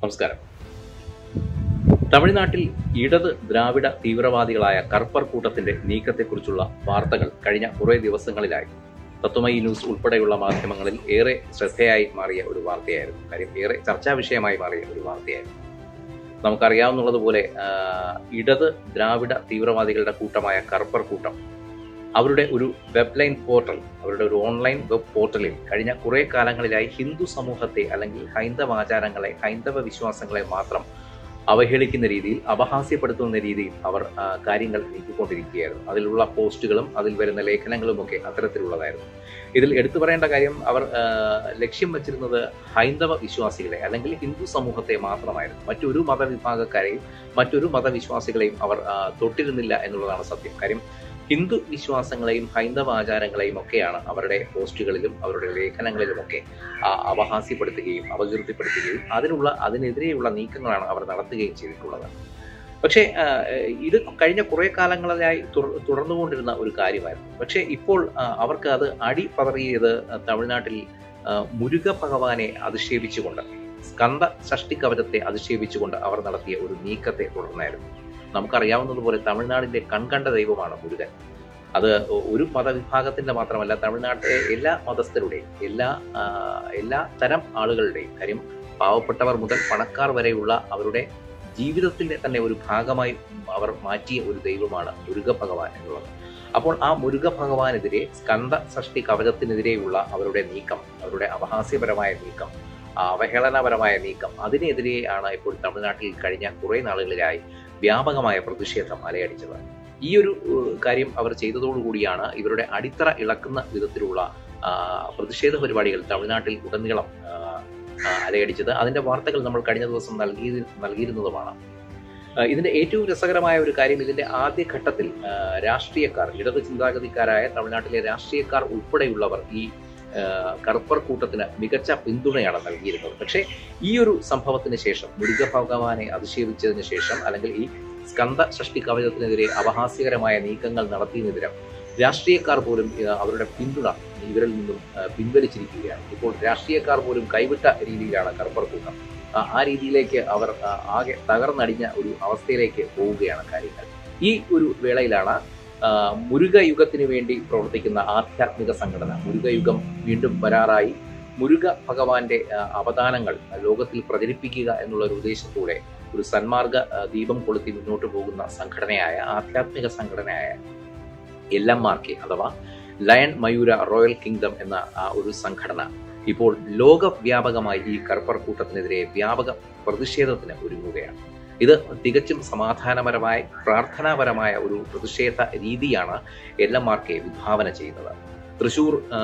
നമസ്കാരം തമിഴ്നാട്ടിൽ ഇടത് ദ്രാവിഡ തീവ്രവാദികളായ കർപ്പർ കൂട്ടത്തിന്റെ നീക്കത്തെക്കുറിച്ചുള്ള വാർത്തകൾ കഴിഞ്ഞ കുറേ ദിവസങ്ങളിലായി തത്വമയി ന്യൂസ് ഉൾപ്പെടെയുള്ള മാധ്യമങ്ങളിൽ ഏറെ ശ്രദ്ധയായി മാറിയ ഒരു വാർത്തയായിരുന്നു കാര്യം ഏറെ ചർച്ചാ വിഷയമായി മാറിയ ഒരു വാർത്തയായിരുന്നു നമുക്കറിയാവുന്നതുപോലെ ആ, ഇടത് ദ്രാവിഡ തീവ്രവാദികളുടെ കൂട്ടമായ കർപ്പർ കൂട്ടം അവരുടെ ഒരു വെബ് ലൈൻ പോർട്ടൽ അവരുടെ ഒരു ഓൺലൈൻ വെബ് പോർട്ടലിൽ കഴിഞ്ഞ കുറേ കാലങ്ങളിലായി ഹിന്ദു സമൂഹത്തെ അല്ലെങ്കിൽ ഹൈന്ദവ ആചാരങ്ങളെ ഹൈന്ദവ വിശ്വാസങ്ങളെ മാത്രം അവഹേളിക്കുന്ന രീതിയിൽ അപഹാസ്യപ്പെടുത്തുന്ന രീതിയിൽ അവർ ആ, കാര്യങ്ങൾ നീക്കിക്കൊണ്ടിരിക്കുകയായിരുന്നു അതിലുള്ള പോസ്റ്റുകളും അതിൽ വരുന്ന ലേഖനങ്ങളും ഒക്കെ അത്തരത്തിലുള്ളതായിരുന്നു ഇതിൽ എടുത്തു പറയേണ്ട കാര്യം അവർ ആ, ലക്ഷ്യം വച്ചിരുന്നത് ഹൈന്ദവ വിശ്വാസികളെ അല്ലെങ്കിൽ ഹിന്ദു സമൂഹത്തെ മാത്രമായിരുന്നു മറ്റൊരു മതവിഭാഗക്കാരെയും മറ്റൊരു മതവിശ്വാസികളെയും അവർ ആ, തൊട്ടിരുന്നില്ല എന്നുള്ളതാണ് സത്യം കാര്യം ഹിന്ദു വിശ്വാസങ്ങളെയും ഹൈന്ദവ ആചാരങ്ങളെയും ഒക്കെയാണ് അവരുടെ പോസ്റ്റുകളിലും അവരുടെ ലേഖനങ്ങളിലുമൊക്കെ ആ, അപഹാസ്യപ്പെടുത്തുകയും അപകീർത്തിപ്പെടുത്തുകയും അതിനുള്ള അതിനെതിരെയുള്ള നീക്കങ്ങളാണ് അവർ നടത്തുകയും ചെയ്തിട്ടുള്ളത് പക്ഷേ ആ, ഇത് കഴിഞ്ഞ കുറേ കാലങ്ങളിലായി തുടർ- തുടർന്നുകൊണ്ടിരുന്ന ഒരു കാര്യമായിരുന്നു പക്ഷേ ഇപ്പോൾ ആ, അവർക്ക് അത് അടി പതറിയത് തമിഴ്നാട്ടിൽ ആ, മുരുക ഭഗവാനെ അധിക്ഷേപിച്ചുകൊണ്ട് സ്കന്ദ ഷഷ്ടി കവചത്തെ അധിക്ഷേപിച്ചുകൊണ്ട് അവർ നടത്തിയ ഒരു നീക്കത്തെ തുടർന്നായിരുന്നു നമുക്കറിയാവുന്നതുപോലെ തമിഴ്നാടിന്റെ കൺകണ്ട ദൈവമാണ് മുരുകൻ അത് ഒരു മതവിഭാഗത്തിന്റെ മാത്രമല്ല തമിഴ്നാട്ടിലെ എല്ലാ മതസ്ഥരുടെയും എല്ലാ ആ, എല്ലാ തരം ആളുകളുടെയും കാര്യം പാവപ്പെട്ടവർ മുതൽ പണക്കാർ വരെയുള്ള അവരുടെ ജീവിതത്തിന്റെ തന്നെ ഒരു ഭാഗമായി അവർ മാറ്റിയ ഒരു ദൈവമാണ് മുരുക ഭഗവാൻ എന്നുള്ളത് അപ്പോൾ ആ മുരുക ഭഗവാനെതിരെ സ്കന്ദ ഷഷ്ടി കവചത്തിനെതിരെയുള്ള അവരുടെ നീക്കം അവരുടെ അപഹാസ്യപരമായ നീക്കം ആ അവഹേളനപരമായ നീക്കം അതിനെതിരെയാണ് ഇപ്പോൾ തമിഴ്നാട്ടിൽ കഴിഞ്ഞ കുറേ നാളുകളിലായി വ്യാപകമായ പ്രതിഷേധം അലയടിച്ചത് ഈ ഒരു ഏഹ്, കാര്യം അവർ ചെയ്തതോടുകൂടിയാണ് ഇവരുടെ അടിത്തറ ഇളക്കുന്ന വിധത്തിലുള്ള ആ, പ്രതിഷേധ പരിപാടികൾ തമിഴ്നാട്ടിൽ ഉടനീളം ആ, ആ, അലയടിച്ചത് അതിന്റെ വാർത്തകൾ നമ്മൾ കഴിഞ്ഞ ദിവസം നൽകി നൽകിയിരുന്നതുമാണ് ആ, ഇതിന്റെ ഏറ്റവും രസകരമായ ഒരു കാര്യം ഇതിന്റെ ആദ്യഘട്ടത്തിൽ ആ, രാഷ്ട്രീയക്കാർ ഇടത് ചിന്താഗതിക്കാരായ തമിഴ്നാട്ടിലെ രാഷ്ട്രീയക്കാർ ഉൾപ്പെടെയുള്ളവർ ഈ ആ, കറുപ്പർ കൂട്ടത്തിന് മികച്ച പിന്തുണയാണ് നൽകിയിരുന്നത് പക്ഷേ ഈ ഒരു സംഭവത്തിന് ശേഷം മുരുക ഭഗവാനെ അധിക്ഷേപിച്ചതിന് ശേഷം അല്ലെങ്കിൽ ഈ സ്കന്ദ ഷഷ്ടി കവചത്തിനെതിരെ അപഹാസ്യകരമായ നീക്കങ്ങൾ നടത്തിയതിനെതിരെ രാഷ്ട്രീയക്കാർ പോലും ആ, അവരുടെ പിന്തുണ ഇവരിൽ നിന്നും ആ, പിൻവലിച്ചിരിക്കുകയാണ് ഇപ്പോൾ രാഷ്ട്രീയക്കാർ പോലും കൈവിട്ട രീതിയിലാണ് കറുപ്പർ കൂട്ടം ആ, ആ രീതിയിലേക്ക് അവർ ആ, ആകെ തകർന്നടിഞ്ഞ ഒരു അവസ്ഥയിലേക്ക് പോവുകയാണ് കാര്യങ്ങൾ ഈ ഒരു വേളയിലാണ് ആ, മുരുക യുഗത്തിന് വേണ്ടി പ്രവർത്തിക്കുന്ന ആധ്യാത്മിക സംഘടന മുരുക യുഗം വീണ്ടും വരാറായി മുരുക ഭഗവാന്റെ ആ, അവദാനങ്ങൾ ലോകത്തിൽ പ്രചരിപ്പിക്കുക എന്നുള്ള ഒരു ഉദ്ദേശത്തോടെ ഒരു സന്മാർഗ ആ, ദീപം കൊളുത്തി മുന്നോട്ട് പോകുന്ന സംഘടനയായ ആധ്യാത്മിക സംഘടനയായ എൽ എം ആർ കെ അഥവാ ലയൺ മയൂര റോയൽ കിങ്ഡം എന്ന ആ ഒരു സംഘടന ഇപ്പോൾ ലോകവ്യാപകമായി ഈ കർപ്പർ കൂട്ടത്തിനെതിരെ വ്യാപക പ്രതിഷേധത്തിന് ഒരുങ്ങുകയാണ് ഇത് തികച്ചും സമാധാനപരമായ പ്രാർത്ഥനാപരമായ ഒരു പ്രതിഷേധ രീതിയാണ് എൽ എം ആർ കെ വിഭാവന ചെയ്യുന്നത് തൃശൂർ ആ,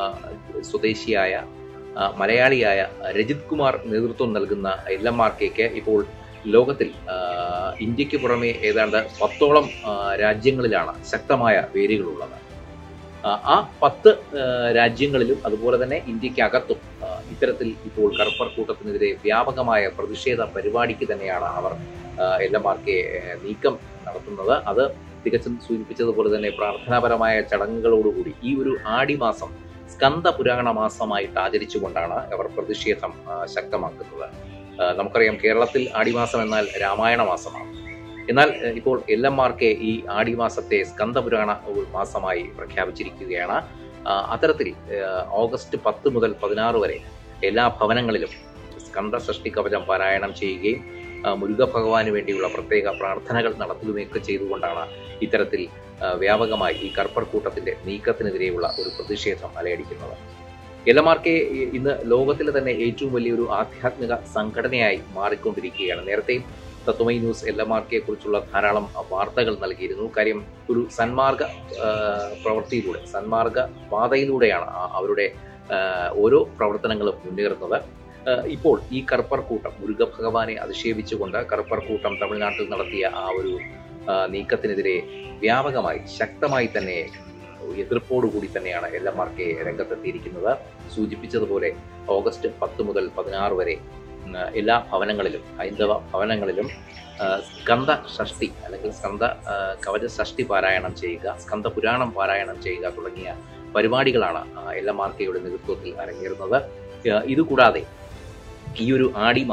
സ്വദേശിയായ ആ, മലയാളിയായ രജിത് കുമാർ നേതൃത്വം നൽകുന്ന എൽ എം ആർ കെക്ക് ഇപ്പോൾ ലോകത്തിൽ ആ, ഇന്ത്യക്ക് പുറമെ ഏതാണ്ട് പത്തോളം ആ, രാജ്യങ്ങളിലാണ് ശക്തമായ വേരുകളുള്ളത് ആ, ആ പത്ത് ആ, രാജ്യങ്ങളിലും അതുപോലെ തന്നെ ഇന്ത്യക്കകത്തും ആ, ഇത്തരത്തിൽ ഇപ്പോൾ കറുപ്പർ കൂട്ടത്തിനെതിരെ വ്യാപകമായ പ്രതിഷേധ പരിപാടിക്ക് തന്നെയാണ് അവർ എൽ എം ആർ കെ നീക്കം നടത്തുന്നത് അത് തികച്ചും സൂചിപ്പിച്ചതുപോലെ തന്നെ പ്രാർത്ഥനാപരമായ ചടങ്ങുകളോടുകൂടി ഈ ഒരു ആടിമാസം സ്കന്ദ പുരാണ മാസമായിട്ട് ആചരിച്ചുകൊണ്ടാണ് അവർ പ്രതിഷേധം ആ, ശക്തമാക്കുന്നത് ആ, നമുക്കറിയാം കേരളത്തിൽ ആടിമാസം എന്നാൽ രാമായണ മാസമാണ് എന്നാൽ ഏഹ്, ഇപ്പോൾ എൽ എം ആർ കെ ഈ ആടിമാസത്തെ സ്കന്ദപുരാണ ഒരു മാസമായി പ്രഖ്യാപിച്ചിരിക്കുകയാണ് ആ, അത്തരത്തിൽ ഏഹ്, ഓഗസ്റ്റ് പത്ത് മുതൽ പതിനാറ് വരെ എല്ലാ ഭവനങ്ങളിലും സ്കന്ദ ഷഷ്ടി കവചം പാരായണം ചെയ്യുകയും ആ, മുരുക ഭഗവാന് വേണ്ടിയുള്ള പ്രത്യേക പ്രാർത്ഥനകൾ നടത്തുകയൊക്കെ ചെയ്തുകൊണ്ടാണ് ഇത്തരത്തിൽ ആ, വ്യാപകമായി ഈ കർപ്പർ കൂട്ടത്തിന്റെ നീക്കത്തിനെതിരെയുള്ള ഒരു പ്രതിഷേധം അലയടിക്കുന്നത് എൽ എം ആർ കെ ഇന്ന് ലോകത്തിലെ തന്നെ ഏറ്റവും വലിയൊരു ആധ്യാത്മിക സംഘടനയായി മാറിക്കൊണ്ടിരിക്കുകയാണ് നേരത്തെയും തത്വമൈ ന്യൂസ് എൽ എം ആർ കെയെ കുറിച്ചുള്ള ധാരാളം വാർത്തകൾ നൽകിയിരുന്നു കാര്യം ഒരു സന്മാർഗ ആ, പ്രവൃത്തിയിലൂടെ സന്മാർഗ പാതയിലൂടെയാണ് ആ- അവരുടെ ആ, ഓരോ പ്രവർത്തനങ്ങളും മുന്നേറുന്നത് ആ, ഇപ്പോൾ ഈ കറുപ്പർ കൂട്ടം മുരുക ഭഗവാനെ അധിക്ഷേപിച്ചുകൊണ്ട് കറുപ്പർ കൂട്ടം തമിഴ്നാട്ടിൽ നടത്തിയ ആ ഒരു ആ, നീക്കത്തിനെതിരെ വ്യാപകമായി ശക്തമായി തന്നെ എതിർപ്പോടുകൂടി തന്നെയാണ് എൽ എം ആർ കെ രംഗത്തെത്തിയിരിക്കുന്നത് സൂചിപ്പിച്ചതുപോലെ ഓഗസ്റ്റ് പത്ത് മുതൽ പതിനാറ് വരെ ഉം, എല്ലാ ഭവനങ്ങളിലും ഹൈന്ദവ ഭവനങ്ങളിലും ആ, സ്കന്ദ ഷഷ്ടി അല്ലെങ്കിൽ സ്കന്ദ ആ, കവച ഷഷ്ടി പാരായണം ചെയ്യുക സ്കന്ദ പുരാണം പാരായണം ചെയ്യുക തുടങ്ങിയ പരിപാടികളാണ് എൽ എം ആർ കെയുടെ നേതൃത്വത്തിൽ അരങ്ങേറുന്നത് ആ, ഇതുകൂടാതെ ഈ ഒരു ആടി മാസം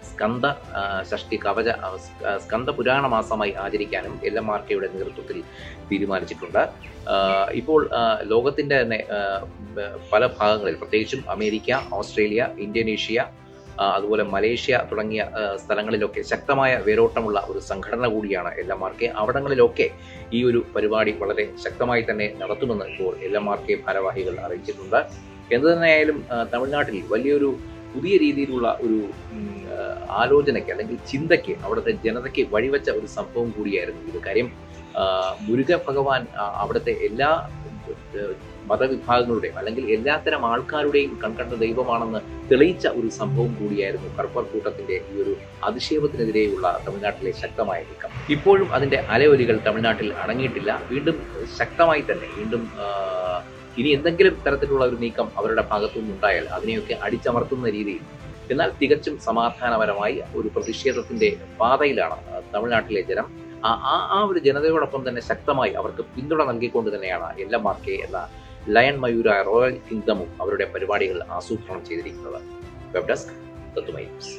സ്കന്ദ ആ, ഷഷ്ടി കവച ആ, സ്- ആ, സ്കന്ദ പുരാണ മാസമായി ആചരിക്കാനും എൽ എം ആർ കെയുടെ നേതൃത്വത്തിൽ തീരുമാനിച്ചിട്ടുണ്ട് ആ, ഇപ്പോൾ ആ, ലോകത്തിന്റെ തന്നെ ആ, ബ- പല ഭാഗങ്ങളിൽ പ്രത്യേകിച്ചും അമേരിക്ക ഓസ്ട്രേലിയ ഇന്തോനേഷ്യ ആ, അതുപോലെ മലേഷ്യ തുടങ്ങിയ ആ, സ്ഥലങ്ങളിലൊക്കെ ശക്തമായ വേരോട്ടമുള്ള ഒരു സംഘടന കൂടിയാണ് എൽ എം ആർ കെ അവിടങ്ങളിലൊക്കെ ഈ ഒരു പരിപാടി വളരെ ശക്തമായി തന്നെ നടത്തുമെന്ന് ഇപ്പോൾ എൽ എം ആർ കെ ഭാരവാഹികൾ അറിയിച്ചിട്ടുണ്ട് എന്തു തന്നെയായാലും ആ, തമിഴ്നാട്ടിൽ വലിയൊരു പുതിയ രീതിയിലുള്ള ഒരു ഉം, ആ, ആലോചനയ്ക്ക് അല്ലെങ്കിൽ ചിന്തയ്ക്ക് അവിടുത്തെ ജനതയ്ക്ക് വഴിവെച്ച ഒരു സംഭവം കൂടിയായിരുന്നു ഇത് കാര്യം ആ, മുരുക ഭഗവാൻ ആ, അവിടുത്തെ എല്ലാ ഏഹ്, മതവിഭാഗങ്ങളുടെയും അല്ലെങ്കിൽ എല്ലാത്തരം ആൾക്കാരുടെയും കൺകണ്ട ദൈവമാണെന്ന് തെളിയിച്ച ഒരു സംഭവം കൂടിയായിരുന്നു കർപ്പർ കൂട്ടത്തിന്റെ ഈ ഒരു അതിശയവത്തിനെതിരെയുള്ള തമിഴ്നാട്ടിലെ ശക്തമായ നീക്കം ഇപ്പോഴും അതിന്റെ അലയൊലികൾ തമിഴ്നാട്ടിൽ അടങ്ങിയിട്ടില്ല വീണ്ടും ശക്തമായി തന്നെ വീണ്ടും ആ, ഇനി എന്തെങ്കിലും തരത്തിലുള്ള ഒരു നീക്കം അവരുടെ ഭാഗത്തു നിന്നുണ്ടായാൽ അതിനെയൊക്കെ അടിച്ചമർത്തുന്ന രീതിയിൽ എന്നാൽ തികച്ചും സമാധാനപരമായി ഒരു പ്രതിഷേധത്തിന്റെ പാതയിലാണ് ആ, തമിഴ്നാട്ടിലെ ജനം ആ ആ- ആ ഒരു ജനതയോടൊപ്പം തന്നെ ശക്തമായി അവർക്ക് പിന്തുണ നൽകിക്കൊണ്ട് തന്നെയാണ് എൽ എം ആർ കെ എന്ന ലയൺ മയൂര റോയൽ കിങ്ഡമും അവരുടെ പരിപാടികൾ ആസൂത്രണം ചെയ്തിരിക്കുന്നത് വെബ് ഡെസ്ക് തത്തുമൈ ന്യൂസ്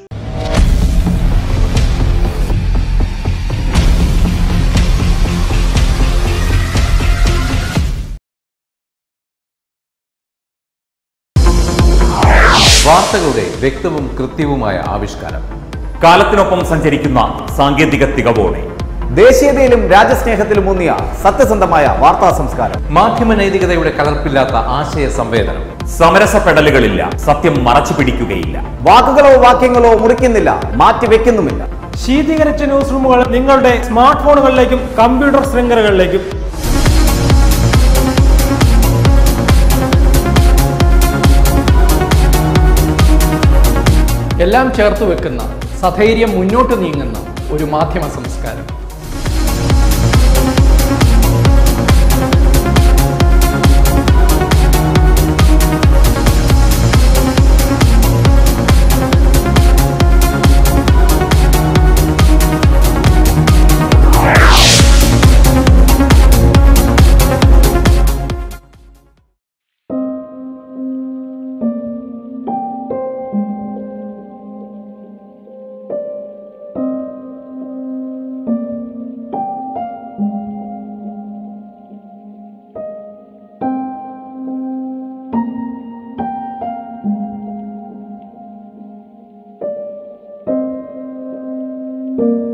വാർത്തകളുടെ വ്യക്തവും കൃത്യവുമായ ആവിഷ്കാരം കാലത്തിനൊപ്പം സഞ്ചരിക്കുന്ന സാങ്കേതിക തികവോടെ ദേശീയതയിലും രാജ്യസ്നേഹത്തിലും ഊന്നിയ സത്യസന്ധമായ വാർത്താ സംസ്കാരം മാധ്യമ നൈതികതയുടെ കലർപ്പില്ലാത്ത ആശയ സംവേദനം സമരസപ്പെടലുകളില്ല സത്യം മറച്ചു പിടിക്കുകയില്ല വാക്കുകളോ വാക്യങ്ങളോ മുറിക്കുന്നില്ല മാറ്റിവെക്കുന്നുമില്ല ശീതീകരിച്ച ന്യൂസ് റൂമുകൾ നിങ്ങളുടെ സ്മാർട്ട് ഫോണുകളിലേക്കും കമ്പ്യൂട്ടർ ശൃംഖലകളിലേക്കും എല്ലാം ചേർത്ത് വെക്കുന്ന സധൈര്യം മുന്നോട്ട് നീങ്ങുന്ന ഒരു മാധ്യമ സംസ്കാരം thank you